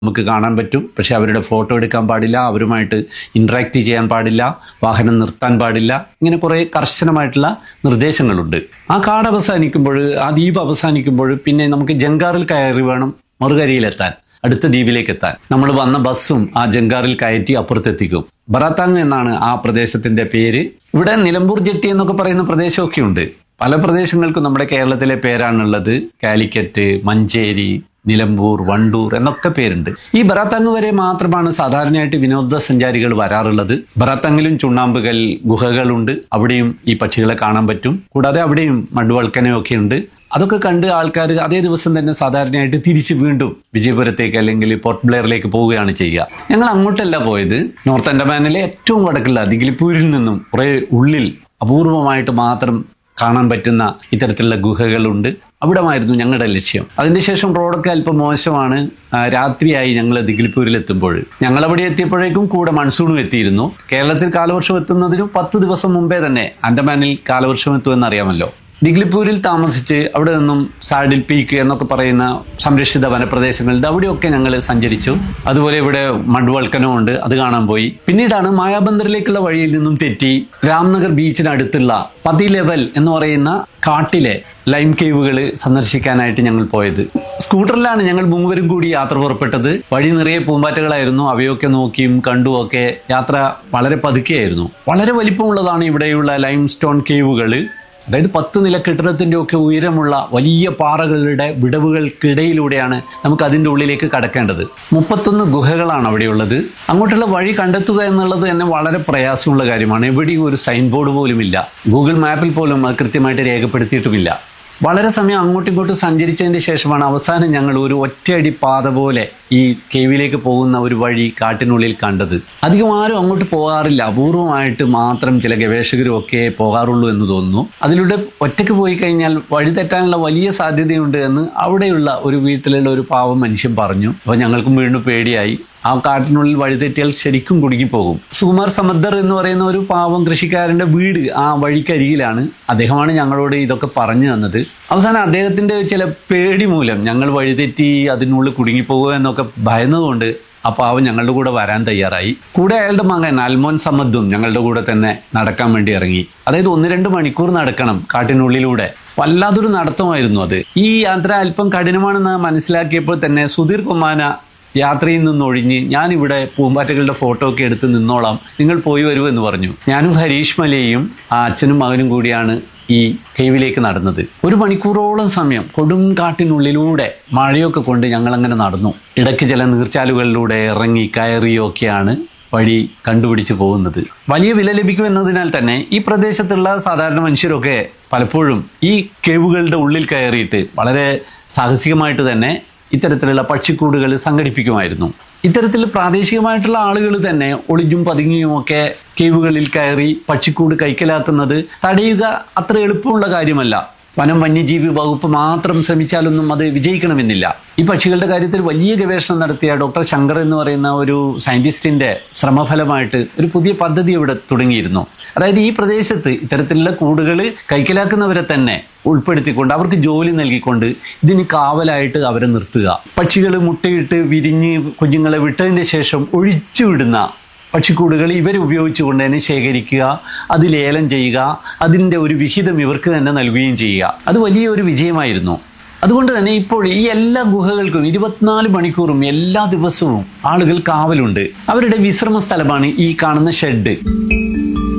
നമുക്ക് കാണാൻ പറ്റും പക്ഷെ അവരുടെ ഫോട്ടോ എടുക്കാൻ പാടില്ല അവരുമായിട്ട് ഇന്ററാക്ട് ചെയ്യാൻ പാടില്ല വാഹനം നിർത്താൻ പാടില്ല ഇങ്ങനെ കുറെ കർശനമായിട്ടുള്ള നിർദ്ദേശങ്ങളുണ്ട് ആ കാട് അവസാനിക്കുമ്പോൾ ആ ദ്വീപ് അവസാനിക്കുമ്പോൾ പിന്നെ നമുക്ക് ജങ്കാറിൽ കയറി വേണം മറുകരയിലെത്താൻ അടുത്ത ദ്വീപിലേക്ക് എത്താൻ നമ്മൾ വന്ന ബസ്സും ആ ജങ്കാറിൽ കയറ്റി അപ്പുറത്തെത്തിക്കും ബറാത്താങ് എന്നാണ് ആ പ്രദേശത്തിന്റെ പേര് ഇവിടെ നിലമ്പൂർ ജെട്ടി എന്നൊക്കെ പറയുന്ന പ്രദേശമൊക്കെ ഉണ്ട് പല പ്രദേശങ്ങൾക്കും നമ്മുടെ കേരളത്തിലെ പേരാണുള്ളത് കാലിക്കറ്റ് മഞ്ചേരി നിലമ്പൂർ വണ്ടൂർ എന്നൊക്കെ പേരുണ്ട് ഈ ബറാത്തങ്ങ് വരെ മാത്രമാണ് സാധാരണയായിട്ട് വിനോദസഞ്ചാരികൾ വരാറുള്ളത് ബറാത്തങ്ങിലും ചുണ്ണാമ്പുകൽ ഗുഹകളുണ്ട് അവിടെയും ഈ പക്ഷികളെ കാണാൻ പറ്റും കൂടാതെ അവിടെയും മണ്ണുവൾക്കനയൊക്കെ ഉണ്ട് അതൊക്കെ കണ്ട് ആൾക്കാർ അതേ ദിവസം തന്നെ സാധാരണയായിട്ട് തിരിച്ച് വീണ്ടും വിജയപുരത്തേക്ക് അല്ലെങ്കിൽ പോർട്ട് ബ്ലെയറിലേക്ക് പോവുകയാണ് ചെയ്യുക ഞങ്ങൾ അങ്ങോട്ടല്ല പോയത് നോർത്ത് അൻഡമാനിലെ ഏറ്റവും വടക്കുള്ള ദിഗിലിപ്പൂരിൽ നിന്നും കുറെ ഉള്ളിൽ അപൂർവമായിട്ട് മാത്രം കാണാൻ പറ്റുന്ന ഇത്തരത്തിലുള്ള ഗുഹകളുണ്ട് അവിടമായിരുന്നു ഞങ്ങളുടെ ലക്ഷ്യം അതിനുശേഷം റോഡൊക്കെ അല്പം മോശമാണ് ആ, രാത്രിയായി ഞങ്ങൾ ദിഗിലിപ്പൂരിൽ എത്തുമ്പോൾ ഞങ്ങൾ അവിടെ എത്തിയപ്പോഴേക്കും കൂടെ മൺസൂണും എത്തിയിരുന്നു കേരളത്തിൽ കാലവർഷം എത്തുന്നതിനും പത്ത് ദിവസം മുമ്പേ തന്നെ അൻഡമാനിൽ കാലവർഷം എത്തുമെന്ന് അറിയാമല്ലോ ദിഗ്ലിപ്പൂരിൽ താമസിച്ച് അവിടെ നിന്നും സാഡിൽ പീക്ക് എന്നൊക്കെ പറയുന്ന സംരക്ഷിത വനപ്രദേശങ്ങളുണ്ട് അവിടെയൊക്കെ ഞങ്ങൾ സഞ്ചരിച്ചു അതുപോലെ ഇവിടെ മഡ്വൾക്കനം ഉണ്ട് അത് കാണാൻ പോയി പിന്നീടാണ് മായാബന്ദറിലേക്കുള്ള വഴിയിൽ നിന്നും തെറ്റി രാംനഗർ ബീച്ചിനടുത്തുള്ള പതി ലെവൽ എന്ന് പറയുന്ന കാട്ടിലെ ലൈം കേവുകൾ സന്ദർശിക്കാനായിട്ട് ഞങ്ങൾ പോയത് സ്കൂട്ടറിലാണ് ഞങ്ങൾ മൂവരും കൂടി യാത്ര പുറപ്പെട്ടത് വഴി നിറയെ പൂമ്പാറ്റകളായിരുന്നു അവയൊക്കെ നോക്കിയും കണ്ടും ഒക്കെ യാത്ര വളരെ പതുക്കെയായിരുന്നു വളരെ വലിപ്പമുള്ളതാണ് ഇവിടെയുള്ള ലൈം സ്റ്റോൺ കേവുകൾ അതായത് പത്ത് നില കെട്ടിടത്തിന്റെ ഒക്കെ ഉയരമുള്ള വലിയ പാറകളുടെ വിടവുകൾക്കിടയിലൂടെയാണ് നമുക്ക് അതിന്റെ ഉള്ളിലേക്ക് കടക്കേണ്ടത് മുപ്പത്തൊന്ന് ഗുഹകളാണ് അവിടെയുള്ളത് അങ്ങോട്ടുള്ള വഴി കണ്ടെത്തുക എന്നുള്ളത് തന്നെ വളരെ പ്രയാസമുള്ള കാര്യമാണ് എവിടെയും ഒരു സൈൻ ബോർഡ് പോലും ഇല്ല ഗൂഗിൾ മാപ്പിൽ പോലും അത് കൃത്യമായിട്ട് രേഖപ്പെടുത്തിയിട്ടുമില്ല വളരെ സമയം അങ്ങോട്ടും ഇങ്ങോട്ടും സഞ്ചരിച്ചതിന് ശേഷമാണ് അവസാനം ഞങ്ങൾ ഒരു ഒറ്റയടി പാത പോലെ ഈ കേവിലേക്ക് പോകുന്ന ഒരു വഴി കാട്ടിനുള്ളിൽ കണ്ടത് അധികം ആരും അങ്ങോട്ട് പോകാറില്ല അപൂർവമായിട്ട് മാത്രം ചില ഗവേഷകരും ഒക്കെ പോകാറുള്ളൂ എന്ന് തോന്നുന്നു അതിലൂടെ ഒറ്റയ്ക്ക് പോയി കഴിഞ്ഞാൽ വഴി തെറ്റാനുള്ള വലിയ സാധ്യതയുണ്ട് എന്ന് അവിടെയുള്ള ഒരു വീട്ടിലുള്ള ഒരു പാവം മനുഷ്യൻ പറഞ്ഞു അപ്പോൾ ഞങ്ങൾക്കും വീണ്ടും പേടിയായി ആ കാട്ടിനുള്ളിൽ വഴിതെറ്റിയാൽ ശരിക്കും കുടുങ്ങിപ്പോകും സുകുമാർ സമദ്ദർ എന്ന് പറയുന്ന ഒരു പാവം കൃഷിക്കാരന്റെ വീട് ആ വഴിക്കരികിലാണ് അദ്ദേഹമാണ് ഞങ്ങളോട് ഇതൊക്കെ പറഞ്ഞു തന്നത് അവസാനം അദ്ദേഹത്തിന്റെ ചില പേടി മൂലം ഞങ്ങൾ വഴിതെറ്റി അതിനുള്ളിൽ കുടുങ്ങിപ്പോകുക എന്നൊക്കെ ഭയന്നതുകൊണ്ട് ആ പാവം ഞങ്ങളുടെ കൂടെ വരാൻ തയ്യാറായി കൂടെ അയാളുടെ മകൻ അൽമോൻ സമദ്ദും ഞങ്ങളുടെ കൂടെ തന്നെ നടക്കാൻ വേണ്ടി ഇറങ്ങി അതായത് ഒന്ന് രണ്ട് മണിക്കൂർ നടക്കണം കാട്ടിനുള്ളിലൂടെ വല്ലാതൊരു നടത്തമായിരുന്നു അത് ഈ യാത്ര അല്പം കഠിനമാണെന്ന് മനസ്സിലാക്കിയപ്പോൾ തന്നെ സുധീർ കുമാന യാത്രയിൽ നിന്നൊഴിഞ്ഞ് ഞാനിവിടെ പൂമ്പാറ്റകളുടെ ഫോട്ടോ ഒക്കെ എടുത്ത് നിന്നോളാം നിങ്ങൾ പോയി വരൂ എന്ന് പറഞ്ഞു ഞാനും ഹരീഷ് മലയും ആ അച്ഛനും മകനും കൂടിയാണ് ഈ കേവിലേക്ക് നടന്നത് ഒരു മണിക്കൂറോളം സമയം കൊടും കാട്ടിനുള്ളിലൂടെ മഴയൊക്കെ കൊണ്ട് ഞങ്ങൾ അങ്ങനെ നടന്നു ഇടയ്ക്ക് ചില നീർച്ചാലുകളിലൂടെ ഇറങ്ങി കയറിയൊക്കെയാണ് വഴി കണ്ടുപിടിച്ച് പോകുന്നത് വലിയ വില ലഭിക്കും എന്നതിനാൽ തന്നെ ഈ പ്രദേശത്തുള്ള സാധാരണ മനുഷ്യരൊക്കെ പലപ്പോഴും ഈ കേവുകളുടെ ഉള്ളിൽ കയറിയിട്ട് വളരെ സാഹസികമായിട്ട് തന്നെ ഇത്തരത്തിലുള്ള പക്ഷിക്കൂടുകൾ സംഘടിപ്പിക്കുമായിരുന്നു ഇത്തരത്തിൽ പ്രാദേശികമായിട്ടുള്ള ആളുകൾ തന്നെ ഒളിഞ്ഞും പതുങ്ങിയും ഒക്കെ കേവുകളിൽ കയറി പക്ഷിക്കൂട് കൈക്കലാക്കുന്നത് തടയുക അത്ര എളുപ്പമുള്ള കാര്യമല്ല വനം വന്യജീവി വകുപ്പ് മാത്രം ശ്രമിച്ചാലൊന്നും അത് വിജയിക്കണമെന്നില്ല ഈ പക്ഷികളുടെ കാര്യത്തിൽ വലിയ ഗവേഷണം നടത്തിയ ഡോക്ടർ ശങ്കർ എന്ന് പറയുന്ന ഒരു സയന്റിസ്റ്റിന്റെ ശ്രമഫലമായിട്ട് ഒരു പുതിയ പദ്ധതി ഇവിടെ തുടങ്ങിയിരുന്നു അതായത് ഈ പ്രദേശത്ത് ഇത്തരത്തിലുള്ള കൂടുകൾ കൈക്കലാക്കുന്നവരെ തന്നെ ഉൾപ്പെടുത്തിക്കൊണ്ട് അവർക്ക് ജോലി നൽകിക്കൊണ്ട് ഇതിന് കാവലായിട്ട് അവരെ നിർത്തുക പക്ഷികൾ മുട്ടയിട്ട് വിരിഞ്ഞ് കുഞ്ഞുങ്ങളെ വിട്ടതിന് ശേഷം ഒഴിച്ചുവിടുന്ന പക്ഷിക്കൂടുകൾ ഇവർ ഉപയോഗിച്ചുകൊണ്ട് തന്നെ ശേഖരിക്കുക അത് ലേലം ചെയ്യുക അതിൻ്റെ ഒരു വിഹിതം ഇവർക്ക് തന്നെ നൽകുകയും ചെയ്യുക അത് വലിയൊരു വിജയമായിരുന്നു അതുകൊണ്ട് തന്നെ ഇപ്പോൾ ഈ എല്ലാ ഗുഹകൾക്കും ഇരുപത്തിനാല് മണിക്കൂറും എല്ലാ ദിവസവും ആളുകൾ കാവലുണ്ട് അവരുടെ വിശ്രമ സ്ഥലമാണ് ഈ കാണുന്ന ഷെഡ്